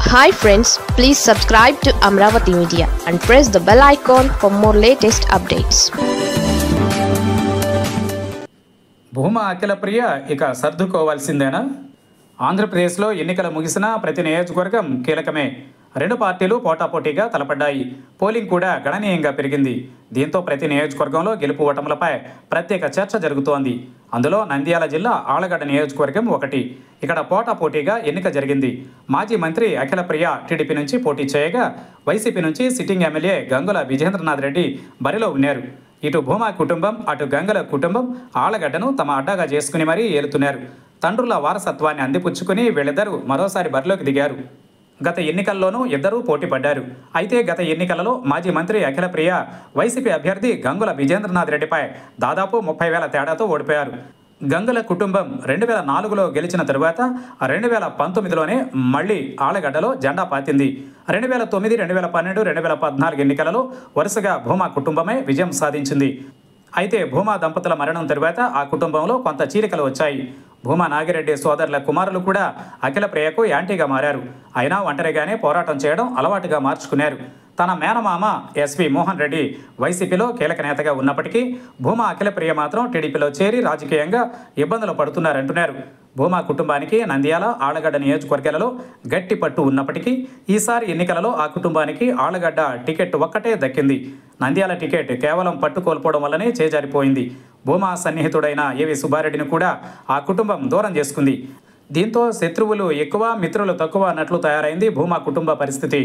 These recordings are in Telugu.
hi friends please subscribe to Amaravati media and press the bell icon for more latest updates Bhuma Akhila Priya ఇక సర్దుకోవాల్సిందేనా ఆంధ్రప్రదేశ్లో ఎన్నికలు ముగిసినా ప్రతి నియోజకవర్గం కీలకమే రెండు పార్టీలు పోటాపోటీగా తలపడ్డాయి పోలింగ్ కూడా గణనీయంగా పెరిగింది దీంతో ప్రతి నియోజకవర్గంలో గెలుపు ఓటములపై ప్రత్యేక చర్చ జరుగుతోంది అందులో నంద్యాల జిల్లా ఆలగడ్డ నియోజకవర్గం ఒకటి ఇక్కడ పోటాపోటీగా ఎన్నిక జరిగింది మాజీ మంత్రి అఖిల ప్రియ టీడీపీ నుంచి పోటీ చేయగా వైసీపీ నుంచి సిట్టింగ్ ఎమ్మెల్యే గంగుల విజేంద్రనాథ్ రెడ్డి బరిలో ఉన్నారు ఇటు భూమా కుటుంబం అటు గంగల కుటుంబం ఆలగడ్డను తమ అడ్డాగా చేసుకుని మరీ ఏలుతున్నారు తండ్రుల వారసత్వాన్ని అందిపుచ్చుకుని వీళ్ళిద్దరూ మరోసారి బరిలోకి దిగారు గత ఎన్నికల్లోనూ ఇద్దరూ పోటీ పడ్డారు అయితే గత ఎన్నికలలో మాజీ మంత్రి అఖిల ప్రియ వైసీపీ అభ్యర్థి గంగుల విజేంద్రనాథ్ రెడ్డిపై దాదాపు ముప్పై వేల తేడాతో ఓడిపోయారు గంగుల కుటుంబం రెండు వేల నాలుగులో గెలిచిన తరువాత రెండు వేల పంతొమ్మిదిలోనే మళ్ళీ ఆలగడ్డలో జెండా పాతింది రెండు వేల తొమ్మిది రెండు వేల పన్నెండు రెండు వేల పద్నాలుగు ఎన్నికలలో వరుసగా భూమా కుటుంబమే విజయం సాధించింది అయితే భూమా దంపతుల మరణం తరువాత ఆ కుటుంబంలో కొంత చీలికలు వచ్చాయి భూమా నాగిరెడ్డి సోదరుల కుమారులు కూడా అఖిల ప్రియకు యాంటీగా మారారు అయినా ఒంటరిగానే పోరాటం చేయడం అలవాటుగా మార్చుకున్నారు తన మేనమామ ఎస్వి మోహన్ రెడ్డి వైసీపీలో కీలక నేతగా ఉన్నప్పటికీ భూమా అఖిల ప్రియ మాత్రం టీడీపీలో చేరి రాజకీయంగా ఇబ్బందులు పడుతున్నారంటున్నారు భూమా కుటుంబానికి నంద్యాల ఆళ్లగడ్డ నియోజకవర్గాలలో గట్టి పట్టు ఉన్నప్పటికీ ఈసారి ఎన్నికలలో ఆ కుటుంబానికి ఆళ్లగడ్డ టికెట్ ఒక్కటే దక్కింది నంద్యాల టికెట్ కేవలం పట్టు కోల్పోవడం వల్లనే చేజారిపోయింది భూమా సన్నిహితుడైన ఏవి సుబ్బారెడ్డిని కూడా ఆ కుటుంబం దూరం చేసుకుంది దీంతో శత్రువులు ఎక్కువ మిత్రులు తక్కువ అన్నట్లు తయారైంది భూమా కుటుంబ పరిస్థితి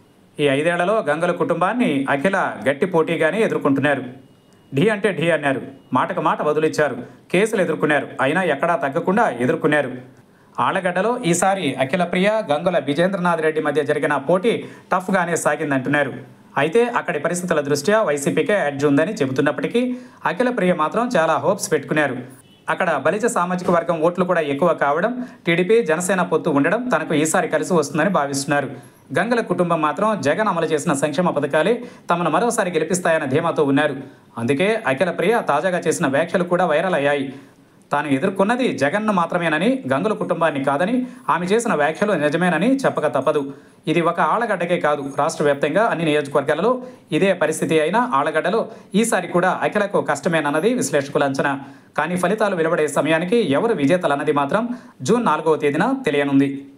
ఈ ఐదేళ్లలో గంగల కుటుంబాన్ని అఖిల గట్టి పోటీగానే ఎదుర్కొంటున్నారు ఢీ అంటే ఢీ అన్నారు మాటకు మాట వదిలిచ్చారు కేసులు ఎదుర్కొన్నారు అయినా ఎక్కడా తగ్గకుండా ఎదుర్కొన్నారు ఆళ్లగడ్డలో ఈసారి అఖిల ప్రియ గంగుల విజేంద్రనాథ్ రెడ్డి మధ్య జరిగిన పోటీ టఫ్గానే సాగిందంటున్నారు అయితే అక్కడి పరిస్థితుల దృష్ట్యా వైసీపీకే ఎడ్జ్ ఉందని చెబుతున్నప్పటికీ అఖిల ప్రియ మాత్రం చాలా హోప్స్ పెట్టుకున్నారు అక్కడ బలిజ సామాజిక వర్గం ఓట్లు కూడా ఎక్కువ కావడం టీడీపీ జనసేన పొత్తు ఉండడం తనకు ఈసారి కలిసి వస్తుందని భావిస్తున్నారు గంగల కుటుంబం మాత్రం జగన్ అమలు చేసిన సంక్షేమ పథకాలే తమను మరోసారి గెలిపిస్తాయన్న ధీమాతో ఉన్నారు అందుకే అఖిల ప్రియ తాజాగా చేసిన వ్యాఖ్యలు కూడా వైరల్ అయ్యాయి తాను ఎదుర్కొన్నది జగన్ను మాత్రమేనని గంగుల కుటుంబాన్ని కాదని ఆమె చేసిన వ్యాఖ్యలు నిజమేనని చెప్పక తప్పదు ఇది ఒక ఆళ్లగడ్డకే కాదు రాష్ట్ర వ్యాప్తంగా అన్ని నియోజకవర్గాలలో ఇదే పరిస్థితి అయినా ఆళ్లగడ్డలో ఈసారి కూడా అఖిలకు కష్టమేనన్నది విశ్లేషకుల అంచనా కానీ ఫలితాలు వెలువడే సమయానికి ఎవరు విజేతలన్నది మాత్రం జూన్ నాలుగవ తేదీన తెలియనుంది